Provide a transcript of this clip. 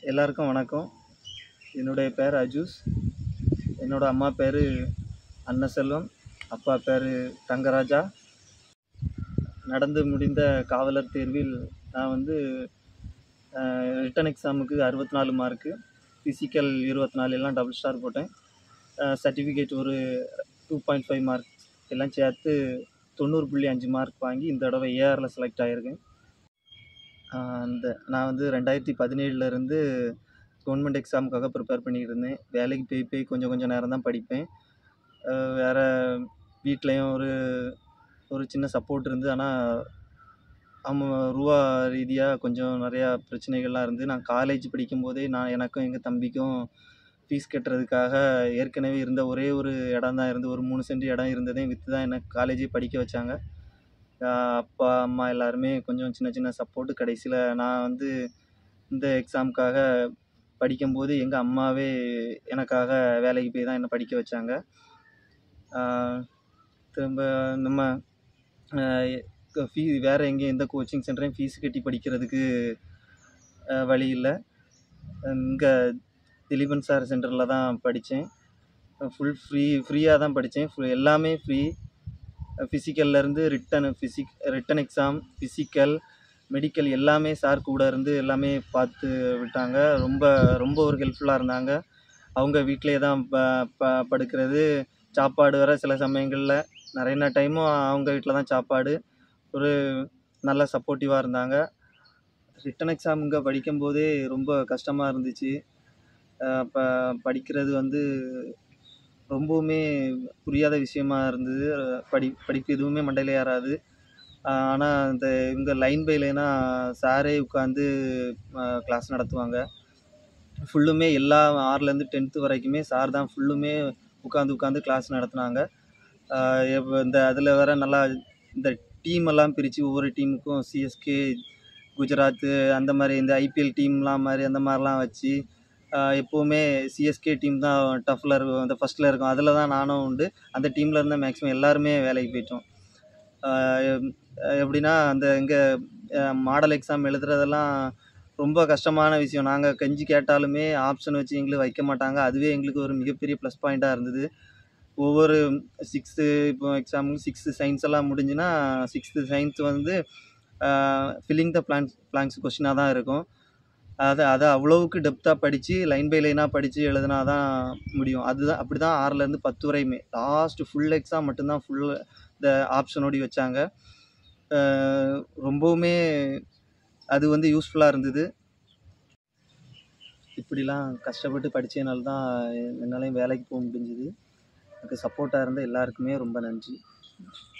எல்லாருக்கும் வணக்கம் என்னுடைய பேர் அஜூஸ் என்னோட அம்மா பேர் அன்னசெல்வம் அப்பா பேர் தங்கராஜா நடந்து முடிந்த காவலர் தேர்வில் நான் வந்து ரிட்டன் எக்ஸாமுக்கு அறுபத்தி நாலு மார்க்கு ஃபிசிக்கல் இருபத்தி நாலு எல்லாம் டபுள் ஸ்டார் போட்டேன் சர்டிஃபிகேட் ஒரு டூ பாயிண்ட் ஃபைவ் மார்க் எல்லாம் சேர்த்து தொண்ணூறு புள்ளி அஞ்சு மார்க் வாங்கி இந்த தடவை ஏஆரில் செலக்ட் ஆகியிருக்கேன் அந்த நான் வந்து ரெண்டாயிரத்தி பதினேழுலேருந்து கவர்மெண்ட் எக்ஸாமுக்காக ப்ரிப்பேர் பண்ணிக்கிட்டு இருந்தேன் வேலைக்கு போய் போய் கொஞ்சம் கொஞ்சம் நேரம் தான் படிப்பேன் அஹ் வேற வீட்லேயும் ஒரு ஒரு சின்ன சப்போர்ட் இருந்து ஆனால் அவங்க ரூபா ரீதியாக கொஞ்சம் நிறையா பிரச்சனைகள்லாம் இருந்து நான் காலேஜ் படிக்கும்போதே நான் எனக்கும் எங்கள் தம்பிக்கும் ஃபீஸ் கட்டுறதுக்காக ஏற்கனவே இருந்த ஒரே ஒரு இடம் தான் இருந்து ஒரு மூணு சென்ட் இடம் இருந்ததே விற்று தான் என்னை காலேஜே படிக்க வச்சாங்க ஆஹ் அப்பா அம்மா எல்லாருமே கொஞ்சம் சின்ன சின்ன சப்போர்ட்டு கடைசியில் நான் வந்து இந்த எக்ஸாமுக்காக படிக்கும்போது எங்கள் அம்மாவே எனக்காக வேலைக்கு போய் தான் என்னை படிக்க வச்சாங்க ஆஹ் திரும்ப நம்ம ஃபீ வேறு எங்கேயும் எந்த கோச்சிங் சென்டரையும் ஃபீஸ் கட்டி படிக்கிறதுக்கு ஆஹ் வழி இல்லை இங்கே திலீபன் சார் சென்டரில் தான் படித்தேன் ஃபுல் ஃப்ரீ ஃப்ரீயாக தான் படித்தேன் ஃபுல் எல்லாமே ஃப்ரீ ஃபிசிக்கல்லேருந்து written physic written exam physical medical எல்லாமே சார் கூட இருந்து எல்லாமே பார்த்து விட்டாங்க ரொம்ப ரொம்ப ஒரு ஹெல்ப்ஃபுல்லாக இருந்தாங்க அவங்க வீட்டிலே தான் ப ப படுக்கிறது சாப்பாடு வர சில சமயங்களில் நிறைய டைமும் அவங்க வீட்டில் தான் சாப்பாடு ஒரு நல்ல சப்போர்ட்டிவாக இருந்தாங்க ரிட்டன் எக்ஸாம் இங்கே படிக்கும்போதே ரொம்ப கஷ்டமாக இருந்துச்சு அப்போ படிக்கிறது வந்து ரொம்பவுமே புரியாத விஷயமா இருந்தது படி படிப்பு எதுவுமே மண்டையில் ஏறாது ஆனால் இந்த இவங்க லைன் பை லைனாக சாரே உட்காந்து கிளாஸ் நடத்துவாங்க ஃபுல்லுமே எல்லா ஆறுலேருந்து டென்த்து வரைக்குமே சார் தான் ஃபுல்லுமே உட்காந்து உட்காந்து கிளாஸ் நடத்துனாங்க ஆஹ் இப்ப இந்த அதில் வேற நல்லா இந்த டீம் எல்லாம் பிரித்து ஒவ்வொரு டீமுக்கும் சிஎஸ்கே குஜராத்து அந்த மாதிரி இந்த ஐபிஎல் டீம்லாம் மாதிரி அந்த மாதிரிலாம் வச்சு ஆஹ் எப்போவுமே சிஎஸ்கே டீம் தான் டஃப்பில் இருக்கும் அந்த ஃபஸ்ட்டில் இருக்கும் அதில் தான் நானும் உண்டு அந்த டீமில் இருந்தால் மேக்ஸிமம் எல்லாருமே வேலைக்கு போயிட்டோம் ஆஹ் எப்- எப்படின்னா அந்த இங்கே மாடல் எக்ஸாம் எழுதுறதெல்லாம் ரொம்ப கஷ்டமான விஷயம் நாங்கள் கெஞ்சி கேட்டாலுமே ஆப்ஷன் வச்சு எங்களுக்கு வைக்க மாட்டாங்க அதுவே எங்களுக்கு ஒரு மிகப்பெரிய ப்ளஸ் பாயிண்ட்டாக இருந்தது ஒவ்வொரு சிக்ஸ்த்து இப்போ எக்ஸாமுக்கு சிக்ஸ்த்து சயின்ஸ் எல்லாம் முடிஞ்சுன்னா சிக்ஸ்த்து சயின்ஸ் வந்து ஃபில்லிங் த பிளான்ஸ் பிளாங்க்ஸ் கொஷினாக தான் இருக்கும் அதை அதை அவ்வளவுக்கு டெப்த்தாக படித்து லைன் பை லைனாக படித்து எழுதுனா தான் முடியும் அதுதான் அப்படி தான் ஆறுலேருந்து பத்து வரையுமே லாஸ்ட்டு ஃபுல் எக்ஸாம் மட்டும்தான் ஃபுல் இந்த ஆப்ஷனோடி வச்சாங்க அஹ் ரொம்பவுமே அது வந்து யூஸ்ஃபுல்லாக இருந்தது இப்படிலாம் கஷ்டப்பட்டு படித்ததுனால தான் என்னாலையும் வேலைக்கு போக முடிஞ்சுது எனக்கு சப்போர்ட்டாக இருந்த எல்லாருக்குமே ரொம்ப நன்றி